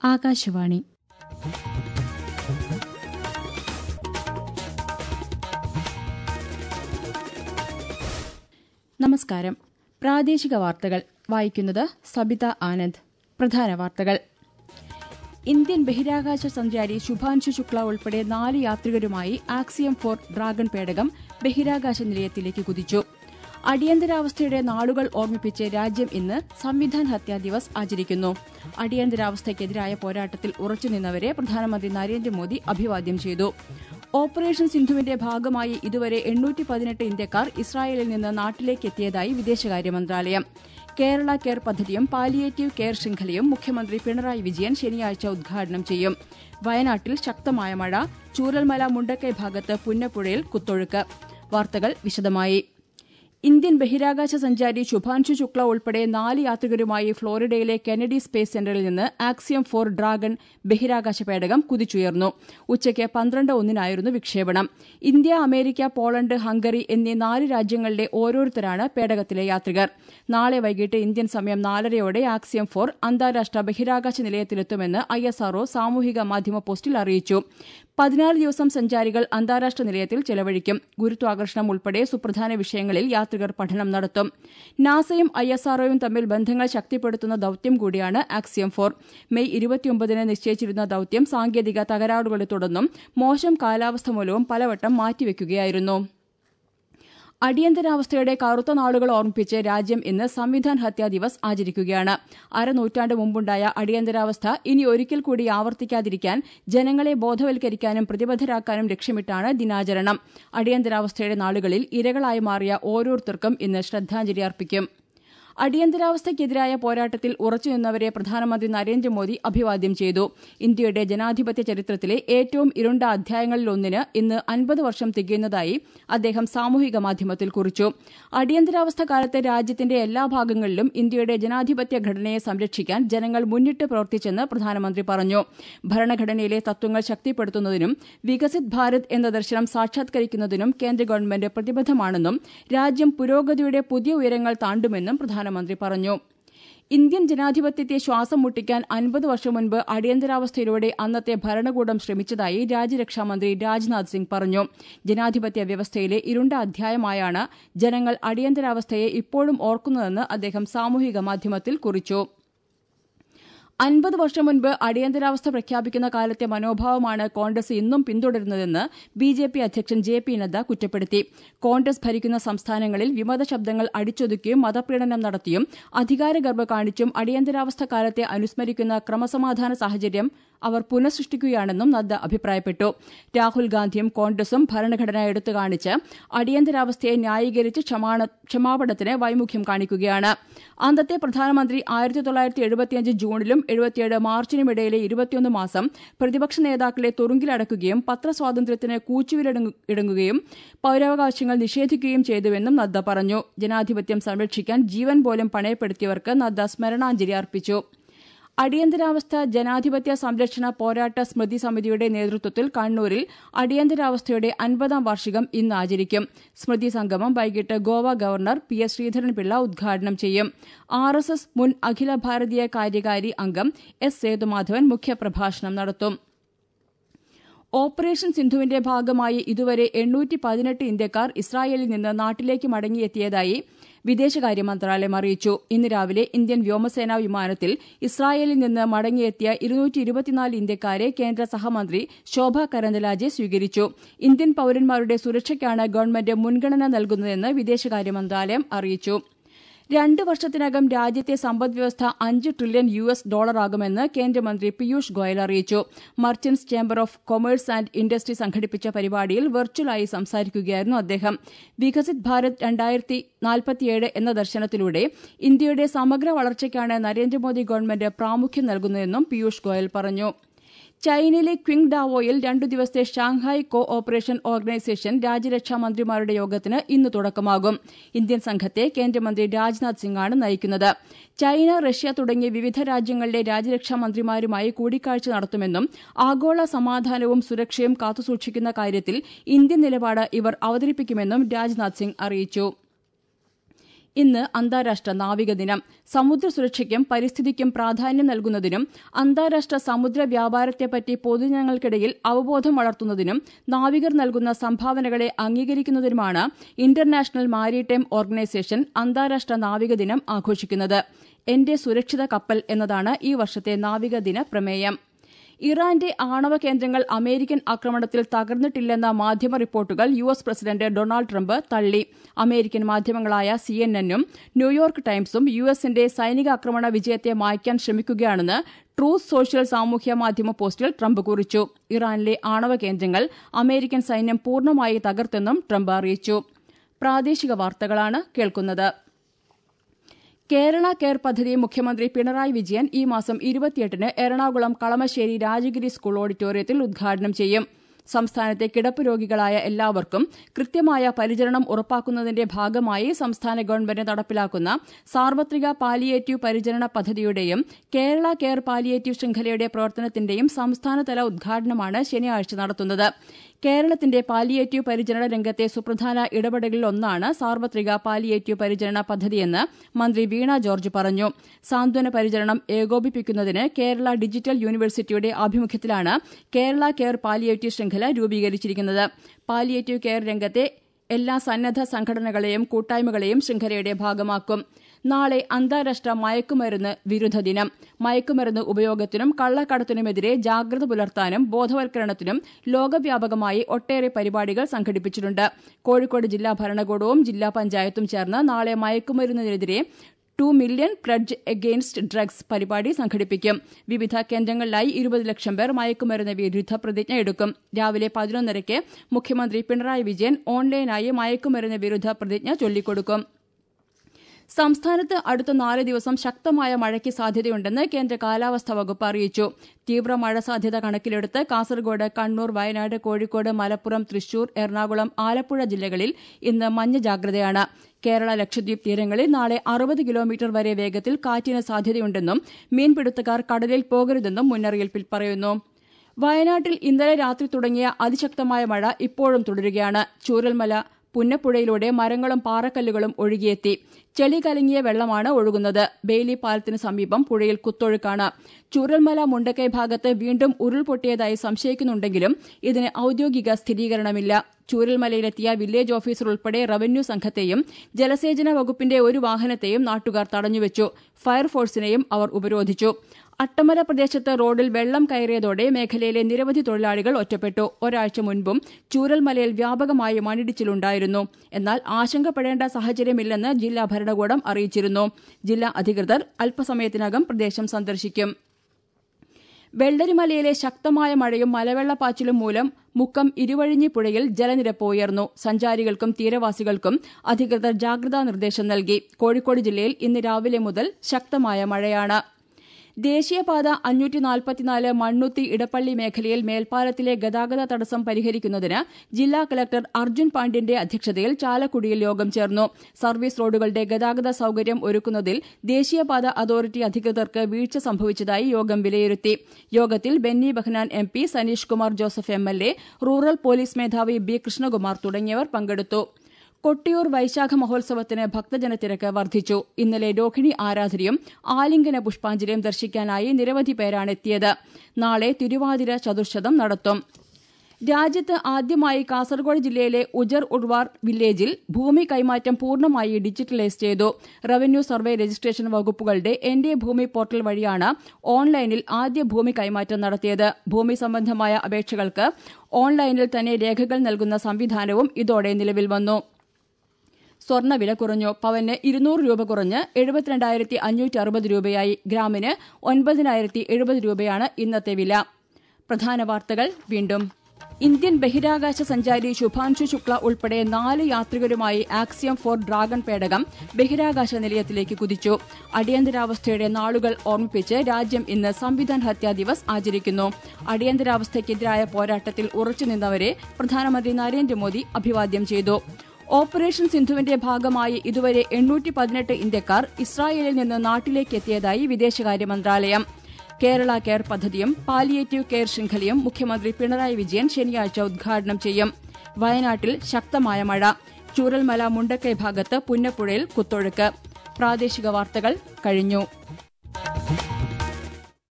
ആകാശവാണി നമസ്കാരം പ്രാദേശിക വാർത്തകൾ വായിക്കുന്നത് സബിത ആനന്ദ് പ്രധാന വാർത്തകൾ ഇന്ത്യൻ ബഹിരാകാശ സഞ്ചാരി ശുഭാൻശു ശുക്ല ഉൾപ്പെടെ നാല് യാത്രികരുമായി ആക്സിയം ഫോർ ഡ്രാഗൺ പേടകം ബഹിരാകാശ നിലയത്തിലേക്ക് കുതിച്ചു അടിയന്തരാവസ്ഥയുടെ നാളുകൾ ഓർമ്മിപ്പിച്ച് രാജ്യം ഇന്ന് സംവിധാൻ ഹത്യാ ദിവസ് ആചരിക്കുന്നു അടിയന്തരാവസ്ഥയ്ക്കെതിരായ പോരാട്ടത്തിൽ ഉറച്ചുനിന്നവരെ പ്രധാനമന്ത്രി നരേന്ദ്രമോദി അഭിവാദ്യം ചെയ്തു ഓപ്പറേഷൻ സിന്ധുവിന്റെ ഭാഗമായി ഇതുവരെ എണ്ണൂറ്റി പതിനെട്ട് ഇന്ത്യക്കാർ ഇസ്രായേലിൽ നിന്ന് നാട്ടിലേക്കെത്തിയതായി വിദേശകാര്യ മന്ത്രാലയം കേരള കെയർ പദ്ധതിയും പാലിയേറ്റീവ് കെയർ ശൃംഖലയും മുഖ്യമന്ത്രി പിണറായി വിജയൻ ശനിയാഴ്ച ഉദ്ഘാടനം ചെയ്യും വയനാട്ടിൽ ശക്തമായ മഴ ചൂരൽമല മുണ്ടക്കൈ ഭാഗത്ത് പുന്നപ്പുഴയിൽ കുത്തൊഴുക്ക് വാർത്തകൾ വിശദമായി ഇന്ത്യൻ ബഹിരാകാശ സഞ്ചാരി ശുഭാൻശു ശുക്ല ഉൾപ്പെടെ നാല് യാത്രികരുമായി ഫ്ളോറിഡയിലെ കെനഡി സ്പേസ് സെന്ററിൽ നിന്ന് ആക്സിയം ഫോർ ഡ്രാഗൺ ബഹിരാകാശ പേടകം കുതിച്ചുയർന്നു ഉച്ചയ്ക്ക് പന്ത്രണ്ട് ഒന്നിനായിരുന്നു വിക്ഷേപണം ഇന്ത്യ അമേരിക്ക പോളണ്ട് ഹംഗറി എന്നീ നാല് രാജ്യങ്ങളിലെ ഓരോരുത്തരാണ് പേടകത്തിലെ യാത്രികർ നാളെ വൈകിട്ട് ഇന്ത്യൻ സമയം നാലരയോടെ ആക്സിയം ഫോർ അന്താരാഷ്ട്ര ബഹിരാകാശ നിലയത്തിലെത്തുമെന്ന് ഐഎസ്ആർഒ സാമൂഹിക മാധ്യമ പോസ്റ്റിൽ അറിയിച്ചു പതിനാല് ദിവസം സഞ്ചാരികൾ അന്താരാഷ്ട്ര നിലയത്തിൽ ചെലവഴിക്കും ഗുരുത്വാകർഷണം ഉൾപ്പെടെ സുപ്രധാന വിഷയങ്ങളിൽ യാത്രികർ പഠനം നടത്തും നാസയും ഐഎസ്ആർഒയും തമ്മിൽ ബന്ധങ്ങൾ ശക്തിപ്പെടുത്തുന്ന ദൌത്യം കൂടിയാണ് ആക്സിയം ഫോർ മെയ് ഇരുപത്തിയൊമ്പതിന് നിശ്ചയിച്ചിരുന്ന ദൌത്യം സാങ്കേതിക തകരാറുകളെ തുടർന്നും മോശം കാലാവസ്ഥ മൂലവും പലവട്ടം മാറ്റിവെക്കുകയായിരുന്നു അടിയന്തരാവസ്ഥയുടെ കറുത്ത നാളുകൾ ഓർമ്മിപ്പിച്ച് രാജ്യം ഇന്ന് സംവിധാൻ ഹത്യാ ദിവസ് ആചരിക്കുകയാണ് അരനൂറ്റാണ്ട് മുമ്പുണ്ടായ അടിയന്തരാവസ്ഥ ഇനി ഒരിക്കൽ കൂടി ആവർത്തിക്കാതിരിക്കാൻ ജനങ്ങളെ ബോധവൽക്കരിക്കാനും പ്രതിബദ്ധരാക്കാനും ലക്ഷ്യമിട്ടാണ് ദിനാചരണം അടിയന്തരാവസ്ഥയുടെ നാളുകളിൽ ഇരകളായി മാറിയ ഓരോരുത്തർക്കും ഇന്ന് ശ്രദ്ധാഞ്ജലി അർപ്പിക്കും അടിയന്തരാവസ്ഥയ്ക്കെതിരായ പോരാട്ടത്തിൽ ഉറച്ചുനിന്നവരെ പ്രധാനമന്ത്രി നരേന്ദ്രമോദി അഭിവാദ്യം ചെയ്തു ഇന്ത്യയുടെ ജനാധിപത്യ ചരിത്രത്തിലെ ഏറ്റവും ഇരുണ്ട അധ്യായങ്ങളിലൊന്നിന് ഇന്ന് അൻപത് വർഷം തികയുന്നതായി അദ്ദേഹം സാമൂഹിക മാധ്യമത്തിൽ കുറിച്ചു അടിയന്തരാവസ്ഥ കാലത്ത് രാജ്യത്തിന്റെ എല്ലാ ഭാഗങ്ങളിലും ഇന്ത്യയുടെ ജനാധിപത്യ ഘടനയെ സംരക്ഷിക്കാൻ ജനങ്ങൾ മുന്നിട്ട് പ്രവർത്തിച്ചെന്ന് പ്രധാനമന്ത്രി പറഞ്ഞു ഭരണഘടനയിലെ തത്വങ്ങൾ ശക്തിപ്പെടുത്തുന്നതിനും വികസിത് ഭാരത് എന്ന ദർശനം സാക്ഷാത്കരിക്കുന്നതിനും കേന്ദ്ര ഗവൺമെന്റ് പ്രതിബദ്ധമാണെന്നും രാജ്യം പുരോഗതിയുടെ പുതിയ ഉയരങ്ങൾ താണ്ടുമെന്നും പ്രധാനമന്ത്രി പ്രധാനമന്ത്രി പറഞ്ഞു ഇന്ത്യൻ ജനാധിപത്യത്തെ ശ്വാസം മുട്ടിക്കാൻ അൻപത് വർഷം മുൻപ് അടിയന്തരാവസ്ഥയിലൂടെ അന്നത്തെ ഭരണകൂടം ശ്രമിച്ചതായി രാജ്യരക്ഷാമന്ത്രി രാജ്നാഥ് സിംഗ് പറഞ്ഞു ജനാധിപത്യ വ്യവസ്ഥയിലെ ഇരുണ്ട അധ്യായമായാണ് ജനങ്ങൾ അടിയന്തരാവസ്ഥയെ ഇപ്പോഴും ഓർക്കുന്നതെന്ന് അദ്ദേഹം സാമൂഹിക മാധ്യമത്തിൽ കുറിച്ചു അൻപത് വർഷം മുൻപ് അടിയന്തരാവസ്ഥ പ്രഖ്യാപിക്കുന്ന കാലത്തെ മനോഭാവമാണ് കോൺഗ്രസ് ഇന്നും പിന്തുടരുന്നതെന്ന് ബി ജെ പി അധ്യക്ഷൻ ജെ പി നദ്ദ കുറ്റപ്പെടുത്തി കോൺഗ്രസ് ഭരിക്കുന്ന സംസ്ഥാനങ്ങളിൽ വിമത ശബ്ദങ്ങൾ അടിച്ചൊതുക്കിയും മതപ്രീണനം നടത്തിയും അധികാരഗർഭ കാണിച്ചും അടിയന്തരാവസ്ഥ കാലത്തെ അനുസ്മരിക്കുന്ന ക്രമസമാധാന സാഹചര്യം അവർ പുനഃസൃഷ്ടിക്കുകയാണെന്നും നദ്ദ അഭിപ്രായപ്പെട്ടു രാഹുൽ ഗാന്ധിയും കോൺഗ്രസും ഭരണഘടന എടുത്തു കാണിച്ച് അടിയന്തരാവസ്ഥയെ ന്യായീകരിച്ച് ക്ഷമാപണത്തിന് വൈമുഖ്യം കാണിക്കുകയാണ് അന്നത്തെ പ്രധാനമന്ത്രി ആയിരത്തി തൊള്ളായിരത്തി എഴുപത്തിയഞ്ച് ജൂണിലും എഴുപത്തിയേഴ് മാർച്ചിനുമിടയിലെ ഇരുപത്തിയൊന്ന് മാസം പ്രതിപക്ഷ നേതാക്കളെ തുറുങ്കിലടക്കുകയും പത്രസ്വാതന്ത്ര്യത്തിന് കൂച്ചുവിലടങ്ങുകയും പൌരാവകാശങ്ങൾ നിഷേധിക്കുകയും ചെയ്തുവെന്നും നദ്ദ പറഞ്ഞു ജനാധിപത്യം സംരക്ഷിക്കാൻ ജീവൻ പോലും പണയപ്പെടുത്തിയവർക്ക് നദ്ദ സ്മരണാഞ്ജലി അർപ്പിച്ചു അടിയന്തരാവസ്ഥ ജനാധിപത്യ സംരക്ഷണ പോരാട്ട സ്മൃതി സമിതിയുടെ നേതൃത്വത്തിൽ കണ്ണൂരിൽ അടിയന്തരാവസ്ഥയുടെ അൻപതാം വാർഷികം ഇന്ന് ആചരിക്കും സ്മൃതി സംഗമം വൈകിട്ട് Goa governor P S Sreedharan Pillai ഉദ്ഘാടനം ചെയ്യും ആർ എസ് എസ് മുൻ അഖില ഭാരതീയ കാര്യകാരി അംഗം എസ് സേതുമാധവൻ മുഖ്യപ്രഭാഷണം നടത്തും ഓപ്പറേഷൻ സിന്ധുവിന്റെ ഭാഗമായി ഇതുവരെ എണ്ണൂറ്റി പതിനെട്ട് ഇന്ത്യക്കാർ ഇസ്രായേലിൽ നിന്ന് നാട്ടിലേക്ക് മടങ്ങിയെത്തിയതായി വിദേശകാര്യ മന്ത്രാലയം അറിയിച്ചു ഇന്ന് രാവിലെ ഇന്ത്യൻ വ്യോമസേനാ വിമാനത്തിൽ ഇസ്രായേലിൽ നിന്ന് മടങ്ങിയെത്തിയ ഇരുന്നൂറ്റി ഇരുപത്തിനാല് ഇന്ത്യക്കാരെ കേന്ദ്ര സഹമന്ത്രി ശോഭ കരന്തലാജെ സ്വീകരിച്ചു ഇന്ത്യൻ പൌരന്മാരുടെ സുരക്ഷയ്ക്കാണ് ഗവൺമെന്റ് മുൻഗണന നൽകുന്നതെന്ന് വിദേശകാര്യ മന്ത്രാലയം അറിയിച്ചു രണ്ട് വർഷത്തിനകം രാജ്യത്തെ സമ്പദ്വ്യവസ്ഥ അഞ്ച് ട്രില്യൺ യു എസ് ഡോളറാകുമെന്ന് കേന്ദ്രമന്ത്രി പീയൂഷ് ഗോയൽ അറിയിച്ചു merchants chamber of commerce and industry സംഘടിപ്പിച്ച പരിപാടിയിൽ വെർച്വലായി സംസാരിക്കുകയായിരുന്നു അദ്ദേഹം വികസിത് ഭാരത് രണ്ടായിരത്തി നാൽപ്പത്തിയേഴ് എന്ന ദർശനത്തിലൂടെ ഇന്ത്യയുടെ സമഗ്ര വളർച്ചയ്ക്കാണ് നരേന്ദ്രമോദി ഗവൺമെന്റ് പ്രാമുഖ്യം നൽകുന്നതെന്നും പീയൂഷ് ഗോയൽ പറഞ്ഞു ചൈനയിലെ ക്വിങ് ഡാവോയിൽ രണ്ടു ദിവസത്തെ ഷാങ്ഹായ് കോ ഓപ്പറേഷൻ ഓർഗനൈസേഷൻ രാജ്യരക്ഷാ മന്ത്രിമാരുടെ യോഗത്തിന് ഇന്ന് തുടക്കമാകും ഇന്ത്യൻ സംഘത്തെ കേന്ദ്രമന്ത്രി രാജ്നാഥ് സിംഗാണ് നയിക്കുന്നത് ചൈന റഷ്യ തുടങ്ങിയ വിവിധ രാജ്യങ്ങളിലെ രാജ്യരക്ഷാ മന്ത്രിമാരുമായി കൂടിക്കാഴ്ച നടത്തുമെന്നും ആഗോള സമാധാനവും സുരക്ഷയും കാത്തുസൂക്ഷിക്കുന്ന കാര്യത്തിൽ ഇന്ത്യൻ നിലപാട് ഇവർ അവതരിപ്പിക്കുമെന്നും രാജ്നാഥ് സിംഗ് അറിയിച്ചു ഇന്ന് അന്താരാഷ്ട്ര നാവിക ദിനം സമുദ്ര സുരക്ഷയ്ക്കും പരിസ്ഥിതിക്കും പ്രാധാന്യം നൽകുന്നതിനും അന്താരാഷ്ട്ര സമുദ്ര വ്യാപാരത്തെപ്പറ്റി പൊതുജനങ്ങൾക്കിടയിൽ അവബോധം വളർത്തുന്നതിനും നാവികർ നൽകുന്ന സംഭാവനകളെ അംഗീകരിക്കുന്നതിനുമാണ് ഇന്റർനാഷണൽ മാരിടൈം ഓർഗനൈസേഷൻ അന്താരാഷ്ട്ര നാവിക ദിനം ആഘോഷിക്കുന്നത് എന്റെ സുരക്ഷിത കപ്പൽ എന്നതാണ് ഈ വർഷത്തെ നാവിക ദിന പ്രമേയം ഇറാന്റെ ആണവ കേന്ദ്രങ്ങൾ അമേരിക്കൻ ആക്രമണത്തിൽ തകർന്നിട്ടില്ലെന്ന മാധ്യമ റിപ്പോർട്ടുകൾ U S president Donald Trump തള്ളി അമേരിക്കൻ മാധ്യമങ്ങളായ സി എൻ എന്നും ന്യൂയോർക്ക് ടൈംസും യു എസിന്റെ സൈനിക ആക്രമണ വിജയത്തെ മായ്ക്കാൻ ശ്രമിക്കുകയാണെന്ന് ട്രൂത്ത് സോഷ്യൽ സാമൂഹ്യ മാധ്യമ പോസ്റ്റിൽ ട്രംപ് കുറിച്ചു ഇറാനിലെ ആണവ കേന്ദ്രങ്ങൾ അമേരിക്കൻ സൈന്യം പൂർണ്ണമായി തകർത്തെന്നും ട്രംപ് അറിയിച്ചു പ്രാദേശിക വാർത്തകളാണ് കേൾക്കുന്നത് കേരള കെയർ പദ്ധതി മുഖ്യമന്ത്രി പിണറായി വിജയൻ ഈ മാസം ഇരുപത്തിയെട്ടിന് എറണാകുളം കളമശ്ശേരി രാജഗിരി സ്കൂൾ ഓഡിറ്റോറിയത്തിൽ ഉദ്ഘാടനം ചെയ്യും സംസ്ഥാനത്തെ കിടപ്പ് രോഗികളായ എല്ലാവർക്കും കൃത്യമായ പരിചരണം ഉറപ്പാക്കുന്നതിന്റെ ഭാഗമായി സംസ്ഥാന ഗവൺമെന്റ് നടപ്പിലാക്കുന്ന സാർവത്രിക പാലിയേറ്റീവ് പരിചരണ പദ്ധതിയുടെയും കേരള കെയർ പാലിയേറ്റീവ് ശൃംഖലയുടെ പ്രവർത്തനത്തിന്റെയും സംസ്ഥാനതല ഉദ്ഘാടനമാണ് ശനിയാഴ്ച നടത്തുന്നത് കേരളത്തിന്റെ പാലിയേറ്റീവ് പരിചരണ രംഗത്തെ സുപ്രധാന ഇടപെടലിലൊന്നാണ് സാർവത്രിക പാലിയേറ്റീവ് പരിചരണ പദ്ധതിയെന്ന് മന്ത്രി വീണ ജോർജ് പറഞ്ഞു സാന്ത്വന പരിചരണം ഏകോപിപ്പിക്കുന്നതിന് കേരള ഡിജിറ്റൽ യൂണിവേഴ്സിറ്റിയുടെ ആഭിമുഖ്യത്തിലാണ് കേരള കെയർ പാലിയേറ്റീവ് ശൃംഖല രൂപീകരിച്ചിരിക്കുന്നത് പാലിയേറ്റീവ് കെയർ രംഗത്തെ എല്ലാ സന്നദ്ധ സംഘടനകളെയും കൂട്ടായ്മകളെയും ശൃംഖലയുടെ ഭാഗമാക്കും നാളെ അന്താരാഷ്ട്ര മയക്കുമരുന്ന് വിരുദ്ധ ദിനം മയക്കുമരുന്ന് ഉപയോഗത്തിനും കള്ളക്കടത്തിനുമെതിരെ ജാഗ്രത പുലർത്താനും ബോധവൽക്കരണത്തിനും ലോകവ്യാപകമായി ഒട്ടേറെ പരിപാടികൾ സംഘടിപ്പിച്ചിട്ടുണ്ട് കോഴിക്കോട് ജില്ലാ ഭരണകൂടവും ജില്ലാ പഞ്ചായത്തും ചേർന്ന് നാളെ മയക്കുമരുന്നിനെതിരെ two million pledge against drugs പരിപാടി സംഘടിപ്പിക്കും വിവിധ കേന്ദ്രങ്ങളിലായി ഇരുപത് ലക്ഷം പേർ മയക്കുമരുന്ന് വിരുദ്ധ പ്രതിജ്ഞ എടുക്കും രാവിലെ പതിനൊന്നരയ്ക്ക് മുഖ്യമന്ത്രി പിണറായി വിജയൻ ഓൺലൈനായി മയക്കുമരുന്ന് വിരുദ്ധ പ്രതിജ്ഞ ചൊല്ലിക്കൊടുക്കും സംസ്ഥാനത്ത് അടുത്ത നാല് ദിവസം ശക്തമായ മഴയ്ക്ക് സാധ്യതയുണ്ടെന്ന് കേന്ദ്ര കാലാവസ്ഥാ വകുപ്പ് അറിയിച്ചു തീവ്ര മഴ സാധ്യത കണക്കിലെടുത്ത് കാസർഗോഡ് കണ്ണൂർ വയനാട് കോഴിക്കോട് മലപ്പുറം തൃശൂർ എറണാകുളം ആലപ്പുഴ ജില്ലകളിൽ ഇന്ന് മഞ്ഞ ജാഗ്രതയാണ് കേരള ലക്ഷദ്വീപ് തീരങ്ങളിൽ നാളെ അറുപത് കിലോമീറ്റർ വരെ വേഗത്തിൽ കാറ്റിന് സാധ്യതയുണ്ടെന്നും മീൻപിടുത്തക്കാർ കടലിൽ പോകരുതെന്നും മുന്നറിയിപ്പിൽ പറയുന്നു വയനാട്ടിൽ ഇന്നലെ രാത്രി തുടങ്ങിയ അതിശക്തമായ മഴ ഇപ്പോഴും തുടരുകയാണ് ചൂരൽമല പുന്നപ്പുഴയിലൂടെ മരങ്ങളും പാറക്കല്ലുകളും ഒഴുകിയെത്തി ചെളി കലങ്ങിയ വെള്ളമാണ് ഒഴുകുന്നത് ബെയിലി പാലത്തിന് സമീപം പുഴയിൽ കുത്തൊഴുക്കാണ് ചൂരൽമല മുണ്ടക്കൈ ഭാഗത്ത് വീണ്ടും ഉരുൾപൊട്ടിയതായി സംശയിക്കുന്നുണ്ടെങ്കിലും ഇതിന് ഔദ്യോഗിക സ്ഥിരീകരണമില്ല ചൂരൽമലയിലെത്തിയ വില്ലേജ് ഓഫീസർ ഉൾപ്പെടെ റവന്യൂ സംഘത്തെയും ജലസേചന വകുപ്പിന്റെ ഒരു വാഹനത്തെയും നാട്ടുകാർ തടഞ്ഞുവച്ചു ഫയർഫോഴ്സിനെയും അവർ ഉപരോധിച്ചു അട്ടമല പ്രദേശത്ത് റോഡിൽ വെള്ളം കയറിയതോടെ മേഖലയിലെ നിരവധി തൊഴിലാളികൾ ഒറ്റപ്പെട്ടു ഒരാഴ്ച മുൻപും ചൂരൽമലയിൽ വ്യാപകമായി മണ്ണിടിച്ചിലുണ്ടായിരുന്നു എന്നാൽ ആശങ്കപ്പെടേണ്ട സാഹചര്യമില്ലെന്ന് ജില്ലാ ഭരണകൂടം അറിയിച്ചിരുന്നു ജില്ലാ അധികൃതർ അല്പസമയത്തിനകം പ്രദേശം സന്ദർശിക്കും വെള്ളരിമലയിലെ ശക്തമായ മഴയും മലവെള്ളപ്പാച്ചിലും മൂലം മുക്കം ഇരുവഴിഞ്ഞി പുഴയിൽ ജലനിരപ്പ് ഉയർന്നു സഞ്ചാരികൾക്കും തീരവാസികൾക്കും അധികൃതർ ജാഗ്രതാ നിർദ്ദേശം നൽകി കോഴിക്കോട് ജില്ലയിൽ ഇന്ന് രാവിലെ മുതൽ ശക്തമായ മഴയാണ് ദേശീയപാത അഞ്ഞൂറ്റി നാൽപ്പത്തിനാല് മണ്ണുത്തി ഇടപ്പള്ളി മേഖലയിൽ മേൽപ്പാലത്തിലെ ഗതാഗത തടസ്സം പരിഹരിക്കുന്നതിന് ജില്ലാ കലക്ടർ അർജുൻ പാണ്ഡ്യന്റെ അധ്യക്ഷതയിൽ ചാലക്കുടിയിൽ യോഗം ചേർന്നു സർവീസ് റോഡുകളുടെ ഗതാഗത സൌകര്യം ഒരുക്കുന്നതിൽ ദേശീയപാത അതോറിറ്റി അധികൃതർക്ക് വീഴ്ച സംഭവിച്ചതായി യോഗം വിലയിരുത്തി യോഗത്തിൽ Benny Behanan M P Saneesh Kumar Joseph M L A rural police മേധാവി ബി കൃഷ്ണകുമാർ തുടങ്ങിയവർ പങ്കെടുത്തു കൊട്ടിയൂർ വൈശാഖ മഹോത്സവത്തിന് ഭക്തജനത്തിരക്ക് വർദ്ധിച്ചു ഇന്നലെ രോഹിണി ആരാധനയും ആലിംഗന പുഷ്പാഞ്ജലിയും ദർശിക്കാനായി നിരവധി പേരാണ് എത്തിയത് നാളെ തിരുവാതിര ചതുർശതം നടത്തും രാജ്യത്ത് ആദ്യമായി കാസർഗോഡ് ജില്ലയിലെ ഉജർ ഉൾവാർ വില്ലേജിൽ ഭൂമി കൈമാറ്റം പൂർണ്ണമായി ഡിജിറ്റലൈസ് ചെയ്തു റവന്യൂ സർവേ രജിസ്ട്രേഷൻ വകുപ്പുകളുടെ എന്റെ ഭൂമി പോർട്ടൽ വഴിയാണ് ഓൺലൈനിൽ ആദ്യ ഭൂമി കൈമാറ്റം നടത്തിയത് ഭൂമി സംബന്ധമായ അപേക്ഷകൾക്ക് ഓൺലൈനിൽ തന്നെ രേഖകൾ നൽകുന്ന സംവിധാനവും ഇതോടെ നിലവിൽ വന്നു സ്വർണ്ണവില കുറഞ്ഞു പവന് ഇരുന്നൂറ് രൂപ കുറഞ്ഞ് എഴുപത്തിരണ്ടായിരത്തി അഞ്ഞൂറ്റി അറുപത് രൂപയായി ഗ്രാമിന് ഒൻപതിനായിരത്തി എഴുപത് രൂപയാണ് ഇന്നത്തെ വില പ്രധാന വാർത്തകൾ വീണ്ടും ഇന്ത്യൻ ബഹിരാകാശ സഞ്ചാരി ശുഭാൻഷു ശുക്ല ഉൾപ്പെടെ നാല് യാത്രികരുമായി ആക്സിയം ഫോർ ഡ്രാഗൺ പേടകം ബഹിരാകാശ നിലയത്തിലേക്ക് കുതിച്ചു അടിയന്തരാവസ്ഥയുടെ നാളുകൾ ഓർമ്മിപ്പിച്ച് രാജ്യം ഇന്ന് സംവിധാൻ ഹത്യാ ദിവസ് ആചരിക്കുന്നു അടിയന്തരാവസ്ഥയ്ക്കെതിരായ പോരാട്ടത്തിൽ ഉറച്ചുനിന്നവരെ പ്രധാനമന്ത്രി നരേന്ദ്രമോദി അഭിവാദ്യം ചെയ്തു ഓപ്പറേഷൻ സിന്ധുവിന്റെ ഭാഗമായി ഇതുവരെ എണ്ണൂറ്റി പതിനെട്ട് ഇന്ത്യക്കാർ ഇസ്രായേലിൽ നിന്ന് നാട്ടിലേക്കെത്തിയതായി വിദേശകാര്യ മന്ത്രാലയം കേരള കെയർ പദ്ധതിയും പാലിയേറ്റീവ് കെയർ ശൃംഖലയും മുഖ്യമന്ത്രി പിണറായി വിജയൻ ശനിയാഴ്ച ഉദ്ഘാടനം ചെയ്യും വയനാട്ടിൽ ശക്തമായ മഴ ചൂരൽമല മുണ്ടക്കൈ ഭാഗത്ത് പുന്നപ്പുഴയിൽ കുത്തൊഴുക്ക് പ്രാദേശിക വാർത്തകൾ കഴിഞ്ഞു